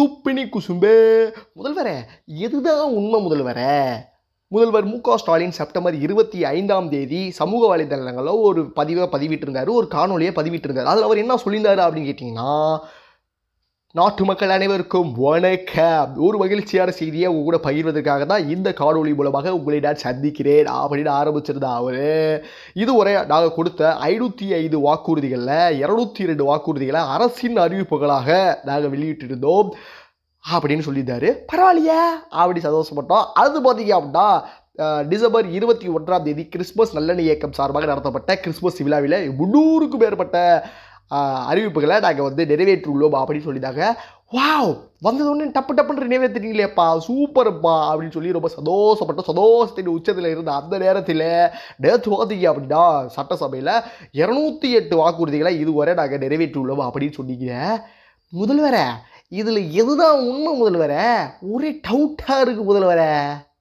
துப்பினி குசும்பே முதல்வரே எதுதான் உண்மை முதல்வரே முதல்வர் மு க ஸ்டாலின் செப்டம்பர் இருபத்தி ஐந்தாம் தேதி சமூக வலைதளங்களில் ஒரு பதிவை பதிவிட்டிருந்தாரு ஒரு காணொலியை பதிவிட்டிருந்தாரு அதில் அவர் என்ன சொல்லியிருந்தாரு அப்படின்னு கேட்டிங்கன்னா நாட்டு மக்கள் அனைவருக்கும் வணக்கம் ஒரு மகிழ்ச்சியான செய்தியை உங்க கூட பகிர்வதற்காக தான் இந்த காணொளி மூலமாக உங்களை நான் சந்திக்கிறேன் அப்படின்னு ஆரம்பிச்சிருந்தா அவரு இதுவரை நாங்கள் கொடுத்த ஐநூற்றி ஐந்து வாக்குறுதிகளில் இரநூத்தி ரெண்டு வாக்குறுதிகளை அரசின் அறிவிப்புகளாக நாங்கள் வெளியிட்டிருந்தோம் அப்படின்னு சொல்லியிருந்தாரு பரவாயில்லையே அப்படி சந்தோஷப்பட்டோம் அது பார்த்தீங்க அப்படின்னா அஹ், டிசம்பர் இருபத்தி ஒன்றாம் தேதி கிறிஸ்மஸ் நல்லெண்ணெய் இயக்கம் சார்பாக நடத்தப்பட்ட கிறிஸ்மஸ் விழாவில் முன்னூறுக்கும் மேற்பட்ட அஹ், அறிவிப்புகளை நாங்கள் வந்து நிறைவேற்றியுள்ளோம் அப்படின்னு சொல்லியிருந்தாங்க வாவ் வந்தது ஒன்று டப்பு டப்புன்னு நிறைவேற்றினீங்களேப்பா சூப்பர்ப்பா அப்படின்னு சொல்லி ரொம்ப சந்தோஷப்பட்ட சந்தோஷத்தின் உச்சத்தில் இருந்த அந்த நேரத்தில் நேற்று பார்த்தீங்க அப்படின்னா சட்டசபையில் இரநூத்தி எட்டு வாக்குறுதிகளை இதுவரை நாங்கள் நிறைவேற்றியுள்ளோம் அப்படின்னு சொன்னீங்க முதல்வரே இதில் எதுதான் உண்மை முதல்வரே ஒரே டவுட்டாக இருக்குது முதல்வரே